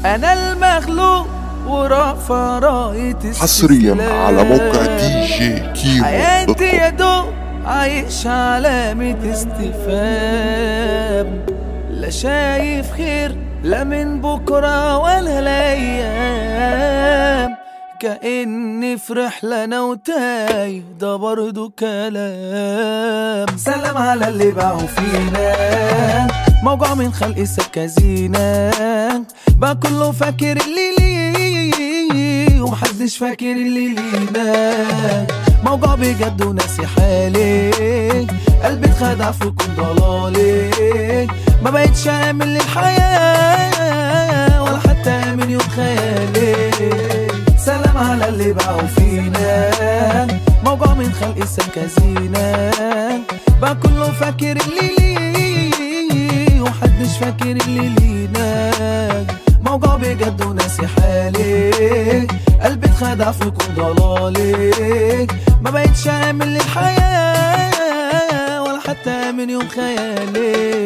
انا المخلوق ورافع راية حصريا على موقع دي جي كيمو دوت حياتي كوم. يا دوب عايش علامة استفهام لا شايف خير لا من بكرة ولا الأيام كأني في رحلة أنا وتايه ده برضو كلام سلام على اللي باعوا فينا موجوع من خلق سكة زينة بقى كله فاكر اللي ليه ومحدش فاكر اللي لينا موجوع بجد وناسي حالي قلبي اتخدع في كون ضلالي ما بقتش امن للحياة ولا حتى امن يوم خيالي سلام على اللي باعوا فينا موجوع من خلق سكة زينة بقى كله فاكر اللي ليه ومحدش فاكر اللي لينا موجوع بجد وناسي حالي قلبي اتخدع في كون ضلالي ما بقتش امن للحياة ولا حتى امن يوم خيالي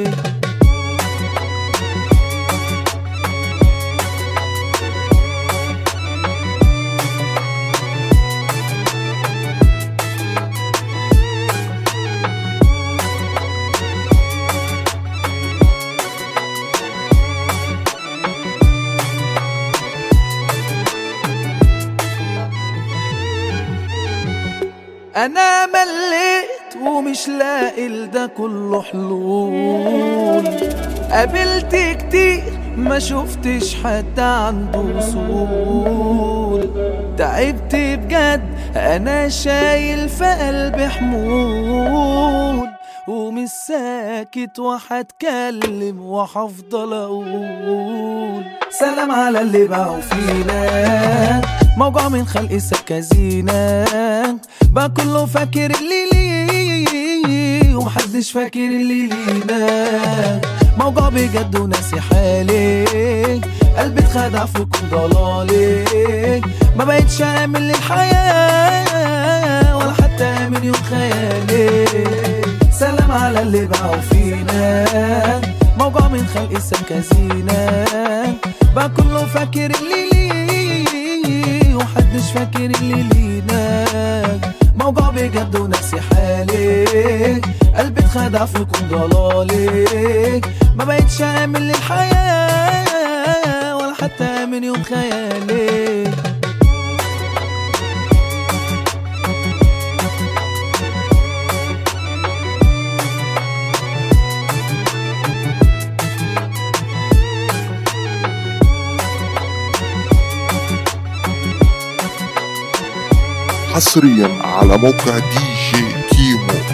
انا مليت ومش لاقي لده كله حلول قابلت كتير ما شفتش حد عنده وصول تعبت بجد انا شايل في قلبي حمول ومش ساكت وهتكلم وهفضل اقول سلام على اللي باعوا فينا موجوع من خلق سكة زينة بقى كله فاكر اللي ليه ومحدش فاكر اللي لينا موجوع بجد وناسي حالي قلبي اتخدع في كون ضلالي ما بقتش امن للحياة ولا حتى امن يوم خيالي سلام على اللي باعوا فينا موجوع من خلق سكة زينة بقى كله فاكر اللي ليه ومحدش فاكر اللي لينا موجوع بجد وناسي حالي قلبي اتخدع في كون ضلالي ما بقتش امن للحياة ولا حتى امن يوم خيالي حصريا على موقع دي جي كيمو